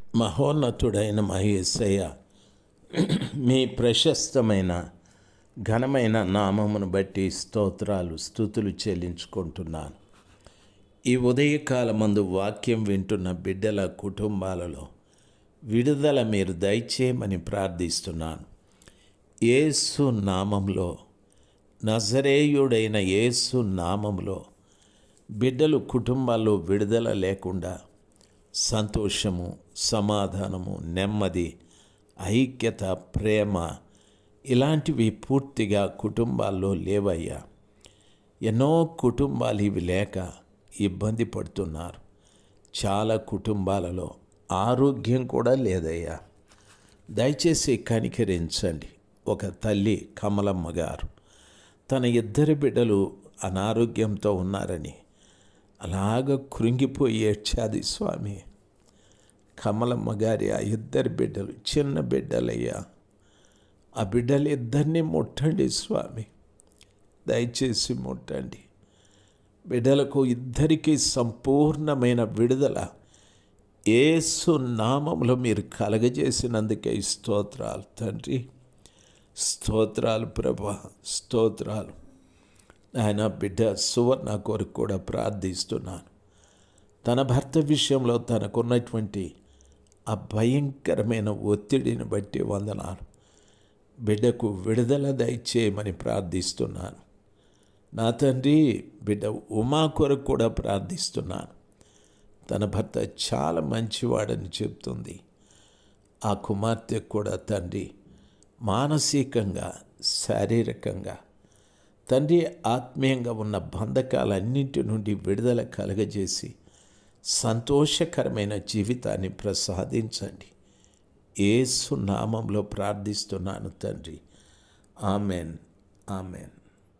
మహోన్నతుడైన మా యేసయ్య మీ ప్రశస్తమైన ఘనమైన నామమును బట్టి స్తోత్రాలు స్థుతులు చెల్లించుకుంటున్నాను ఈ ఉదయకాలమందు వాక్యం వింటున్న బిడ్డల కుటుంబాలలో విడుదల మీరు దయచేయమని ప్రార్థిస్తున్నాను యేసు నామంలో నజరేయుడైన యేసు నామంలో బిడ్డలు కుటుంబాల్లో విడుదల లేకుండా సంతోషము సమాధానము నెమ్మది ఐక్యత ప్రేమ ఇలాంటివి పూర్తిగా కుటుంబాల్లో లేవయ్యా ఎన్నో కుటుంబాలు ఇవి లేక ఇబ్బంది పడుతున్నారు చాలా కుటుంబాలలో ఆరోగ్యం కూడా లేదయ్యా దయచేసి కనికరించండి ఒక తల్లి కమలమ్మ గారు తన ఇద్దరు బిడ్డలు అనారోగ్యంతో ఉన్నారని అలాగ కృంగిపోయి ఏడ్చాది స్వామి కమలమ్మ గారి ఆ ఇద్దరు బిడ్డలు చిన్న బిడ్డలయ్యా ఆ బిడ్డలు ఇద్దరిని ముట్టండి స్వామి దయచేసి ముట్టండి బిడ్డలకు ఇద్దరికీ సంపూర్ణమైన విడుదల ఏసు నామంలో మీరు కలగజేసినందుకే స్తోత్రాలు తండ్రి స్తోత్రాలు ప్రభా స్తోత్రాలు ఆయన బిడ్డ సువర్ణ కొరకు కూడా ప్రార్థిస్తున్నాను తన భర్త విషయంలో తనకున్నటువంటి ఆ భయంకరమైన ఒత్తిడిని బట్టి వందనాలు బిడ్డకు విడుదల దయచేయమని ప్రార్థిస్తున్నాను నా తండ్రి బిడ్డ ఉమా కొరకు కూడా ప్రార్థిస్తున్నాను తన భర్త చాలా మంచివాడని చెప్తుంది ఆ కుమార్తె కూడా తండ్రి మానసికంగా శారీరకంగా తండ్రి ఆత్మీయంగా ఉన్న బంధకాలన్నింటి నుండి విడుదల కలగజేసి సంతోషకరమైన జీవితాన్ని ప్రసాదించండి ఏసు నామంలో ప్రార్థిస్తున్నాను తండ్రి ఆమెన్ ఆమెన్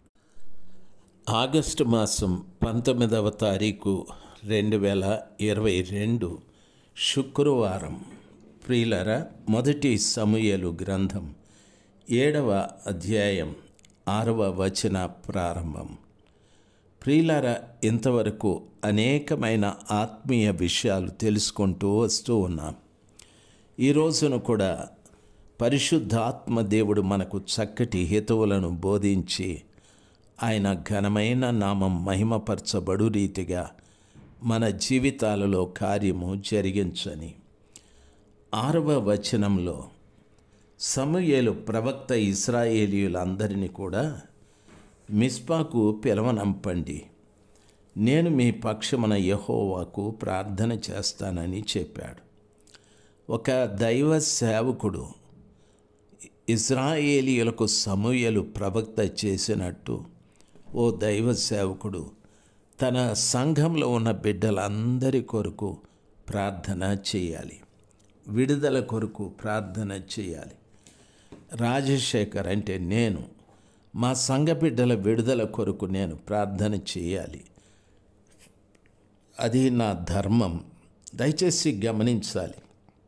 ఆగస్టు మాసం పంతొమ్మిదవ తారీఖు రెండు వేల ఇరవై రెండు శుక్రవారం ప్రియులర మొదటి సమూయలు గ్రంథం ఏడవ అధ్యాయం ఆరవ వచన ప్రారంభం ప్రియులర ఇంతవరకు అనేకమైన ఆత్మీయ విషయాలు తెలుసుకుంటూ వస్తూ ఉన్నాం ఈ రోజున కూడా పరిశుద్ధాత్మ దేవుడు మనకు చక్కటి హితవులను బోధించి ఆయన ఘనమైన నామం మహిమపరచబడు రీతిగా మన జీవితాలలో కార్యము జరిగించని ఆరవ వచనంలో సమూయేలు ప్రవక్త ఇస్రాయేలీయులందరినీ కూడా మిస్పాకు పిలవనంపండి నేను మీ పక్షమున యహోవాకు ప్రార్థన చేస్తానని చెప్పాడు ఒక దైవ సేవకుడు ఇజ్రాయేలీయులకు సమూయలు ప్రవక్త చేసినట్టు ఓ దైవ సేవకుడు తన సంఘంలో ఉన్న బిడ్డలందరి కొరకు ప్రార్థన చేయాలి విడుదల కొరకు ప్రార్థన చేయాలి రాజశేఖర్ అంటే నేను మా సంఘ బిడ్డల విడుదల కొరకు నేను ప్రార్థన చేయాలి అది నా ధర్మం దయచేసి గమనించాలి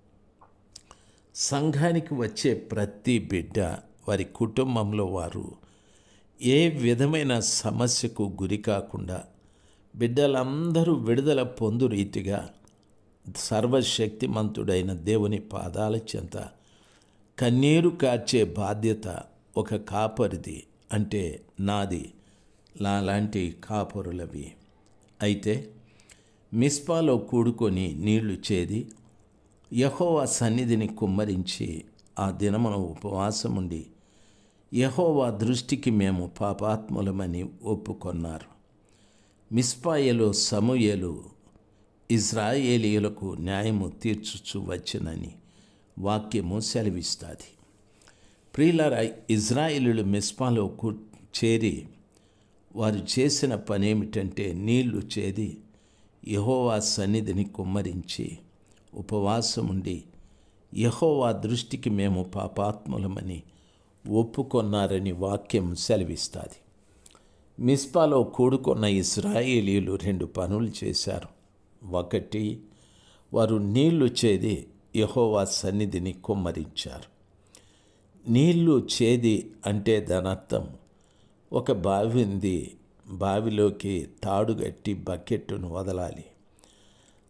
సంఘానికి వచ్చే ప్రతి బిడ్డ వారి కుటుంబంలో వారు ఏ విధమైన సమస్యకు గురి కాకుండా బిడ్డలందరూ విడుదల పొందు రీతిగా సర్వశక్తిమంతుడైన దేవుని పాదాల చెంత కన్నీరు కార్చే బాధ్యత ఒక కాపరిది అంటే నాది లాంటి కాపరులవి అయితే మిస్పాలో కూడుకొని నీళ్లు చేది యహోవా సన్నిధిని కుమ్మరించి ఆ దినమున ఉపవాసముండి యహోవా దృష్టికి మేము పాపాత్ములమని ఒప్పుకొన్నారు మిస్పాయలో సమూయలు ఇజ్రాయేలీయులకు న్యాయము తీర్చుచు వచ్చినని వాక్యము సెలవిస్తుంది ప్రియులర ఇజ్రాయేలీలు మిస్పాలో చేరి వారు చేసిన పనేమిటంటే నీళ్లు చేది యహోవా సన్నిధిని కుమ్మరించి ఉపవాసముండి యహోవా దృష్టికి మేము పాపాత్ములమని ఒప్పుకొన్నారని వాక్యం సెలవిస్తుంది మిస్పాలో కూడుకున్న ఇస్రాయేలీలు రెండు పనులు చేశారు ఒకటి వారు నీళ్లు చేది యహోవా సన్నిధిని కుమ్మరించారు నీళ్లు చేది అంటే దానర్థం ఒక బావి ఉంది బావిలోకి తాడుగట్టి బకెట్టును వదలాలి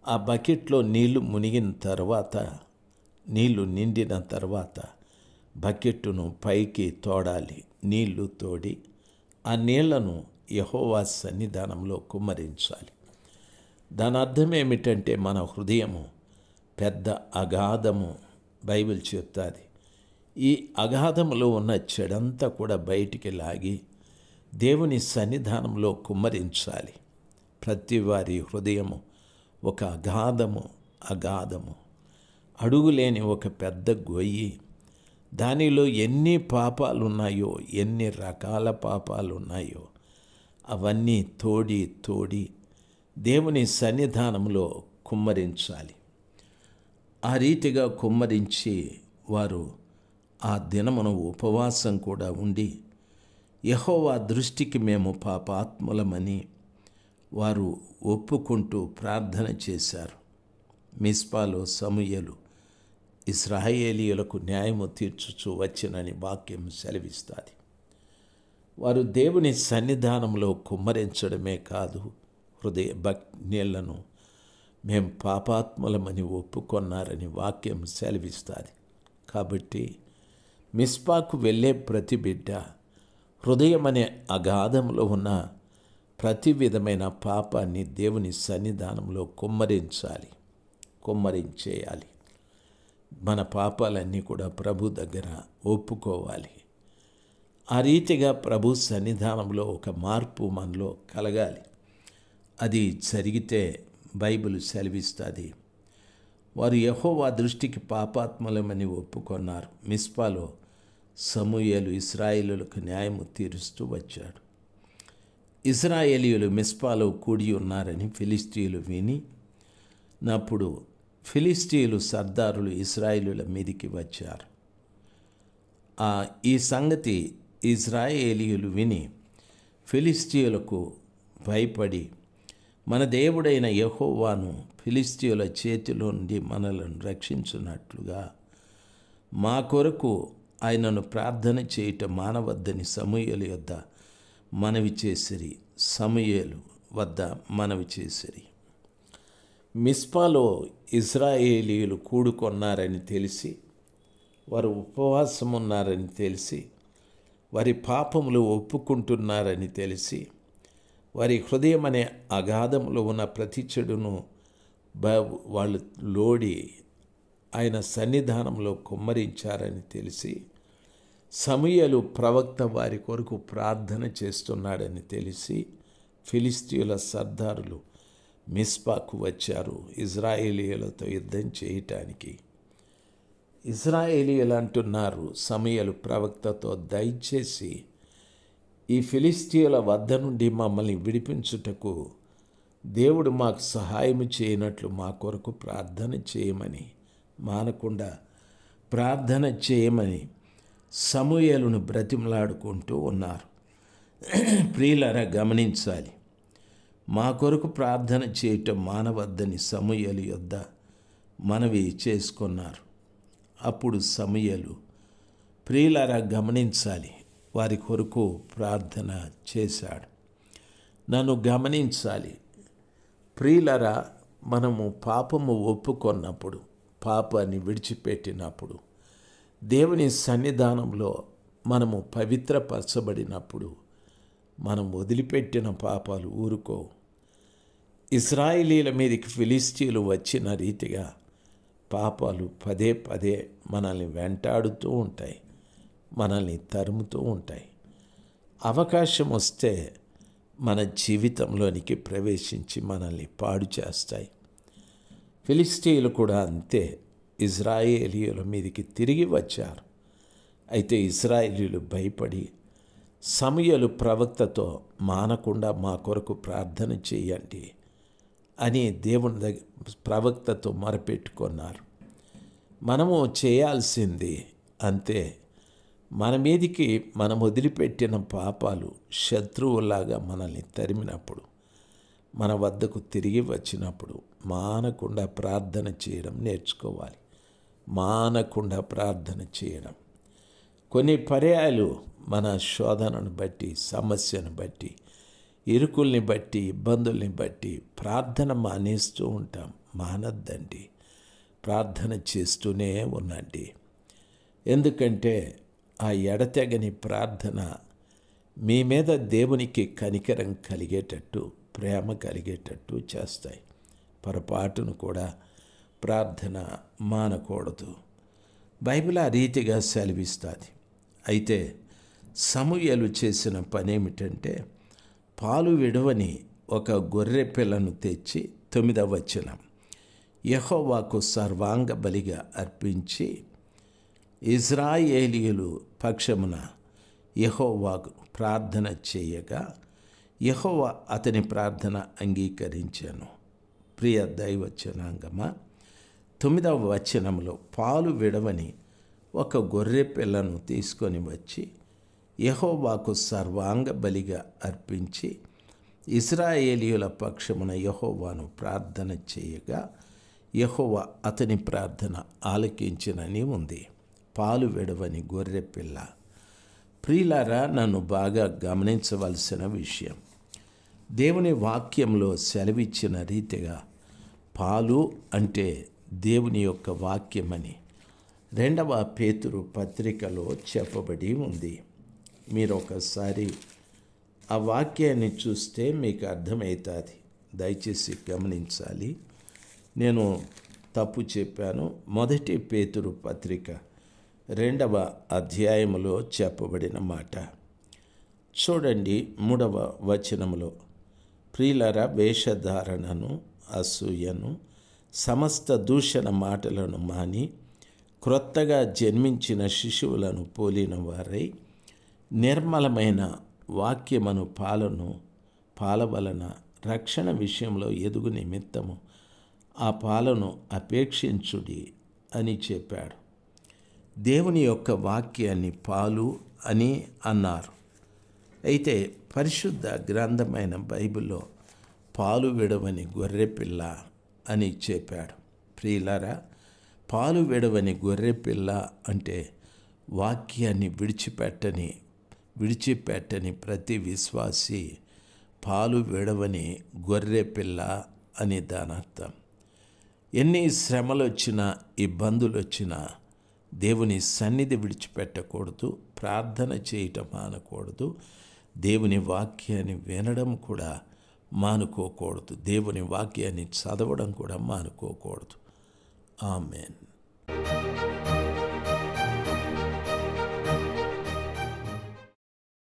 ఆ బకెట్లో నీళ్లు మునిగిన తర్వాత నీళ్లు నిండిన తర్వాత బకెట్టును పైకి తోడాలి నీళ్లు తోడి ఆ నీళ్లను యహోవా సన్నిధానంలో కుమ్మరించాలి దాని అర్థం ఏమిటంటే మన హృదయము పెద్ద అగాధము బైబిల్ చెప్తాది ఈ అగాధములో ఉన్న చెడంతా కూడా బయటికి లాగి దేవుని సన్నిధానంలో కుమ్మరించాలి ప్రతి వారి హృదయము ఒక అగాధము అగాధము అడుగులేని ఒక పెద్ద గొయ్యి దానిలో ఎన్ని పాపాలు ఉన్నాయో ఎన్ని రకాల పాపాలు ఉన్నాయో అవన్నీ తోడి తోడి దేవుని సన్నిధానంలో కుమ్మరించాలి ఆ రీతిగా కుమ్మరించి వారు ఆ దినమును ఉపవాసం కూడా ఉండి యహోవా దృష్టికి మేము పాపాత్ములమని వారు ఒప్పుకుంటూ ప్రార్థన చేశారు మిస్పాలో సమూయలు ఇస్రాయేలీయులకు న్యాయము తీర్చుచు వచ్చినని వాక్యం సెలవిస్తుంది వారు దేవుని సన్నిధానంలో కుమ్మరించడమే కాదు హృదయ భక్ నీళ్లను మేం పాపాత్ములమని ఒప్పుకొన్నారని వాక్యం సెలవిస్తుంది కాబట్టి మిస్పాకు వెళ్ళే ప్రతి బిడ్డ హృదయం అనే అగాధంలో ఉన్న ప్రతి విధమైన పాపాన్ని దేవుని సన్నిధానంలో కుమ్మరించాలి కుమ్మరించేయాలి మన పాపాలన్నీ కూడా ప్రభు దగ్గర ఒప్పుకోవాలి ఆ రీతిగా ప్రభు సన్నిధానంలో ఒక మార్పు మనలో కలగాలి అది జరిగితే బైబిల్ సెలవిస్తుంది వారు యహోవా దృష్టికి పాపాత్మలమని ఒప్పుకొన్నారు మిస్పాలో సమూయేలు ఇస్రాయేలులకు న్యాయము తీరుస్తూ వచ్చాడు ఇస్రాయేలీయులు మిస్పాలో కూడి ఉన్నారని ఫిలిస్తీయులు విని నప్పుడు ఫిలిస్తీయులు సర్దారులు ఇస్రాయేలుల మీదికి వచ్చారు ఆ ఈ సంగతి ఇజ్రాయేలీయులు విని ఫిలిస్తీయులకు భయపడి మన దేవుడైన యహోవాను ఫిలిస్తీయుల చేతిలో నుండి మనలను రక్షించున్నట్లుగా మా కొరకు ఆయనను ప్రార్థన చేయటం మానవద్దని సమూహలు యొద్ద మనవి చేసిరి సమూయేలు వద్ద మనవి చేసిరి మిస్పాలో ఇజ్రాయేలీయులు కూడుకొన్నారని తెలిసి వారు ఉపవాసం ఉన్నారని తెలిసి వారి పాపములు ఒప్పుకుంటున్నారని తెలిసి వారి హృదయం అనే అగాధంలో ఉన్న ప్రతి చెడును బ వాళ్ళు లోడి ఆయన సన్నిధానంలో కుమ్మరించారని తెలిసి సమయలు ప్రవక్త వారి కొరకు ప్రార్థన చేస్తున్నాడని తెలిసి ఫిలిస్తీయుల సర్దారులు మిస్పాకు వచ్చారు ఇజ్రాయేలీయులతో యుద్ధం చేయటానికి ఇజ్రాయేలీయులు అంటున్నారు సమయలు ప్రవక్తతో దయచేసి ఈ ఫిలిస్తీయుల వద్ద నుండి మమ్మల్ని విడిపించుటకు దేవుడు మాకు సహాయం చేయనట్లు మా కొరకు ప్రార్థన చేయమని మానకుండా ప్రార్థన చేయమని సమూయలను బ్రతిమలాడుకుంటూ ఉన్నారు ప్రియులరా గమనించాలి మా కొరకు ప్రార్థన చేయటం మానవద్దని సమూయలు యొద్ద మనవి చేసుకున్నారు అప్పుడు సమూయలు ప్రియులరా గమనించాలి వారి కొరకు ప్రార్థన చేశాడు నన్ను గమనించాలి ప్రియులరా మనము పాపము ఒప్పుకొన్నప్పుడు పాపాన్ని విడిచిపెట్టినప్పుడు దేవుని సన్నిధానంలో మనము పవిత్రపరచబడినప్పుడు మనం వదిలిపెట్టిన పాపాలు ఊరుకో ఇస్రాయిలీల మీదకి ఫిలిస్తీన్లు వచ్చిన రీతిగా పాపాలు పదే పదే మనల్ని వెంటాడుతూ ఉంటాయి మనల్ని తరుముతూ ఉంటాయి అవకాశం వస్తే మన జీవితంలోనికి ప్రవేశించి మనల్ని పాడు చేస్తాయి ఫిలిస్తీన్లు కూడా అంతే ఇజ్రాయేలీయుల మీదకి తిరిగి వచ్చారు అయితే ఇజ్రాయేలీలు భయపడి సమయలు ప్రవక్తతో మానకుండా మా కొరకు ప్రార్థన చేయండి అని దేవుని దగ్గర ప్రవక్తతో మొరపెట్టుకున్నారు మనము చేయాల్సింది అంతే మన మీదికి మనం వదిలిపెట్టిన పాపాలు శత్రువులాగా మనల్ని తరిమినప్పుడు మన వద్దకు తిరిగి వచ్చినప్పుడు మానకుండా ప్రార్థన చేయడం నేర్చుకోవాలి మానకుండా ప్రార్థన చేయడం కొన్ని పర్యాయాలు మన శోధనను బట్టి సమస్యను బట్టి ఇరుకుల్ని బట్టి ఇబ్బందుల్ని బట్టి ప్రార్థన మానేస్తూ ఉంటాం మానద్దండి ప్రార్థన చేస్తూనే ఉండండి ఎందుకంటే ఆ ఎడతెగని ప్రార్థన మీ మీద దేవునికి కనికరం కలిగేటట్టు ప్రేమ కలిగేటట్టు చేస్తాయి పొరపాటును కూడా ప్రార్థన మానకూడదు బైబిల్ ఆ రీతిగా సెలవిస్తుంది అయితే సమూయలు చేసిన పనేమిటంటే పాలు విడవని ఒక గొర్రె పిల్లను తెచ్చి తొమ్మిదవ వచనం యహోవాకు సర్వాంగ బలిగా అర్పించి ఇజ్రాయేలీయులు పక్షమున యహోవాకు ప్రార్థన చేయగా యహోవా అతని ప్రార్థన అంగీకరించాను ప్రియ దైవ జనాంగమా తొమ్మిదవ వచనంలో పాలు విడవని ఒక గొర్రె పిల్లను తీసుకొని వచ్చి యహోవాకు సర్వాంగ బలిగా అర్పించి ఇస్రాయేలీయుల పక్షమున యహోవాను ప్రార్థన చేయగా యహోవా అతని ప్రార్థన ఆలకించినని ఉంది పాలు విడవని గొర్రె పిల్ల ప్రియులారా నన్ను బాగా గమనించవలసిన విషయం దేవుని వాక్యంలో సెలవిచ్చిన రీతిగా పాలు అంటే దేవుని యొక్క వాక్యమని రెండవ పేతురు పత్రికలో చెప్పబడి ఉంది మీరు ఒకసారి ఆ వాక్యాన్ని చూస్తే మీకు అర్థమవుతుంది దయచేసి గమనించాలి నేను తప్పు చెప్పాను మొదటి పేతురు పత్రిక రెండవ అధ్యాయములో చెప్పబడిన మాట చూడండి మూడవ వచనములో ప్రియులర వేషధారణను అసూయను సమస్త దూషణ మాటలను మాని క్రొత్తగా జన్మించిన శిశువులను పోలిన వారై నిర్మలమైన వాక్యమను పాలను పాల వలన రక్షణ విషయంలో ఎదుగు నిమిత్తము ఆ పాలను అపేక్షించుడి అని చెప్పాడు దేవుని యొక్క వాక్యాన్ని పాలు అని అన్నారు అయితే పరిశుద్ధ గ్రంథమైన బైబిల్లో పాలు విడవని గొర్రెపిల్ల అని చెప్పాడు ప్రియులారా పాలు విడవని గొర్రెపిల్ల అంటే వాక్యాన్ని విడిచిపెట్టని విడిచిపెట్టని ప్రతి విశ్వాసి పాలు విడవని గొర్రె పిల్ల అని దాని అర్థం ఎన్ని శ్రమలు వచ్చినా ఇబ్బందులు వచ్చినా దేవుని సన్నిధి విడిచిపెట్టకూడదు ప్రార్థన చేయటం మానకూడదు దేవుని వాక్యాన్ని వినడం కూడా మానుకోకూడదు దేవుని వాక్యాన్ని చదవడం కూడా మానుకోకూడదు ఆమెన్